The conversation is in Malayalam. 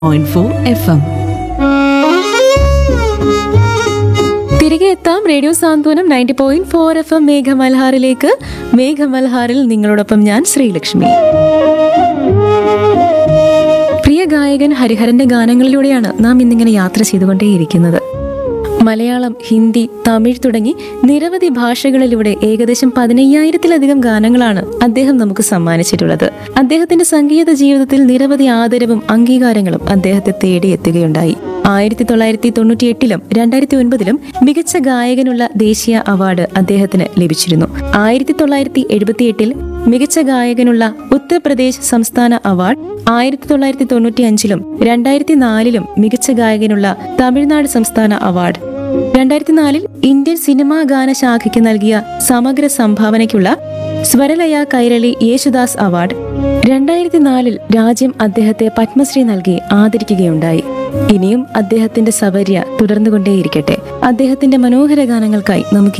പോയിന്റ് ഫോർ എഫ് എം തിരികെ എത്താം radio Santhwanam ninety point four F M മേഘമൽഹാറിലേക്ക് മേഘമൽഹാറിൽ നിങ്ങളോടൊപ്പം ഞാൻ ശ്രീലക്ഷ്മി പ്രിയ ഗായകൻ ഹരിഹരന്റെ ഗാനങ്ങളിലൂടെയാണ് നാം ഇന്നിങ്ങനെ യാത്ര ചെയ്തുകൊണ്ടേയിരിക്കുന്നത് മലയാളം ഹിന്ദി തമിഴ് തുടങ്ങി നിരവധി ഭാഷകളിലൂടെ ഏകദേശം പതിനയ്യായിരത്തിലധികം ഗാനങ്ങളാണ് അദ്ദേഹം നമുക്ക് സമ്മാനിച്ചിട്ടുള്ളത് അദ്ദേഹത്തിന്റെ സംഗീത ജീവിതത്തിൽ നിരവധി ആദരവും അംഗീകാരങ്ങളും അദ്ദേഹത്തെ തേടിയെത്തുകയുണ്ടായി ആയിരത്തി തൊള്ളായിരത്തി തൊണ്ണൂറ്റി എട്ടിലും രണ്ടായിരത്തി ഒൻപതിലും മികച്ച ഗായകനുള്ള ദേശീയ അവാർഡ് അദ്ദേഹത്തിന് ലഭിച്ചിരുന്നു ആയിരത്തി തൊള്ളായിരത്തി എഴുപത്തിയെട്ടിൽ മികച്ച ഗായകനുള്ള ഉത്തർപ്രദേശ് സംസ്ഥാന അവാർഡ് ആയിരത്തി തൊള്ളായിരത്തി തൊണ്ണൂറ്റി അഞ്ചിലും രണ്ടായിരത്തി നാലിലും മികച്ച ഗായകനുള്ള തമിഴ്നാട് സംസ്ഥാന അവാർഡ് രണ്ടായിരത്തി നാലിൽ ഇന്ത്യൻ സിനിമാ ഗാന ശാഖയ്ക്ക് നൽകിയ സമഗ്ര സംഭാവനയ്ക്കുള്ള സ്വരലയ കൈരളി യേശുദാസ് അവാർഡ് രണ്ടായിരത്തി നാലിൽ രാജ്യം അദ്ദേഹത്തെ പത്മശ്രീ നൽകി ആദരിക്കുകയുണ്ടായി ഇനിയും അദ്ദേഹത്തിന്റെ സബര്യ തുടർന്നുകൊണ്ടേയിരിക്കട്ടെ അദ്ദേഹത്തിന്റെ മനോഹര ഗാനങ്ങൾക്കായി നമുക്ക്